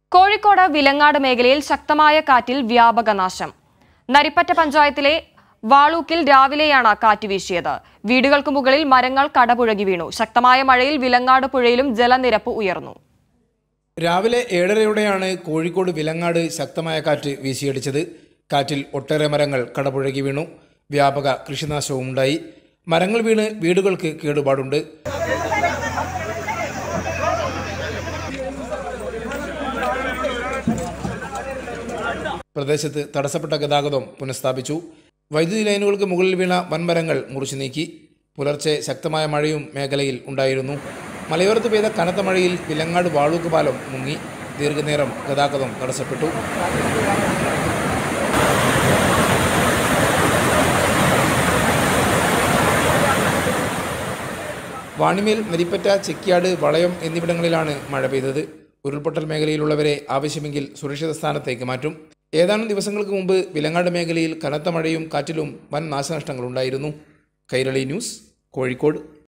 കോഴിക്കോട് വിലങ്ങാട് മേഖലയിൽ ശക്തമായ കാറ്റിൽ വ്യാപക നാശം നരിപ്പറ്റ പഞ്ചായത്തിലെ വാളൂക്കിൽ രാവിലെയാണ് കാറ്റ് വീശിയത് വീടുകൾക്ക് മുകളിൽ മരങ്ങൾ കടപുഴകി വീണു ശക്തമായ മഴയിൽ വിലങ്ങാട് പുഴയിലും ജലനിരപ്പ് ഉയർന്നു രാവിലെ ഏഴരയോടെയാണ് കോഴിക്കോട് വിലങ്ങാട് ശക്തമായ കാറ്റ് വീശിയടിച്ചത് കാറ്റിൽ ഒട്ടേറെ മരങ്ങൾ കടപുഴകി വീണു വ്യാപക കൃഷിനാശവും ഉണ്ടായി മരങ്ങൾ വീണ് വീടുകൾക്ക് കേടുപാടുണ്ട് പ്രദേശത്ത് തടസ്സപ്പെട്ട ഗതാഗതം പുനഃസ്ഥാപിച്ചു വൈദ്യുതി ലൈനുകൾക്ക് മുകളിൽ വീണ വൻമരങ്ങൾ മുറിച്ചു നീക്കി പുലർച്ചെ ശക്തമായ മഴയും മേഖലയിൽ ഉണ്ടായിരുന്നു മലയോരത്ത് പെയ്ത കനത്ത മഴയിൽ വിലങ്ങാട് വാളൂക്ക് പാലം മുങ്ങി ദീർഘനേരം ഗതാഗതം തടസ്സപ്പെട്ടു വാണിമേൽ നരിപ്പറ്റ ചെക്കിയാട് വളയം എന്നിവിടങ്ങളിലാണ് മഴ പെയ്തത് ഉരുൾപൊട്ടൽ മേഖലയിലുള്ളവരെ ആവശ്യമെങ്കിൽ സുരക്ഷിത സ്ഥാനത്തേക്ക് മാറ്റും ഏതാനും ദിവസങ്ങൾക്ക് മുമ്പ് വിലങ്ങാട് മേഖലയിൽ കനത്ത മഴയും കാറ്റിലും വൻ നാശനഷ്ടങ്ങളുണ്ടായിരുന്നു കൈരളി ന്യൂസ് കോഴിക്കോട്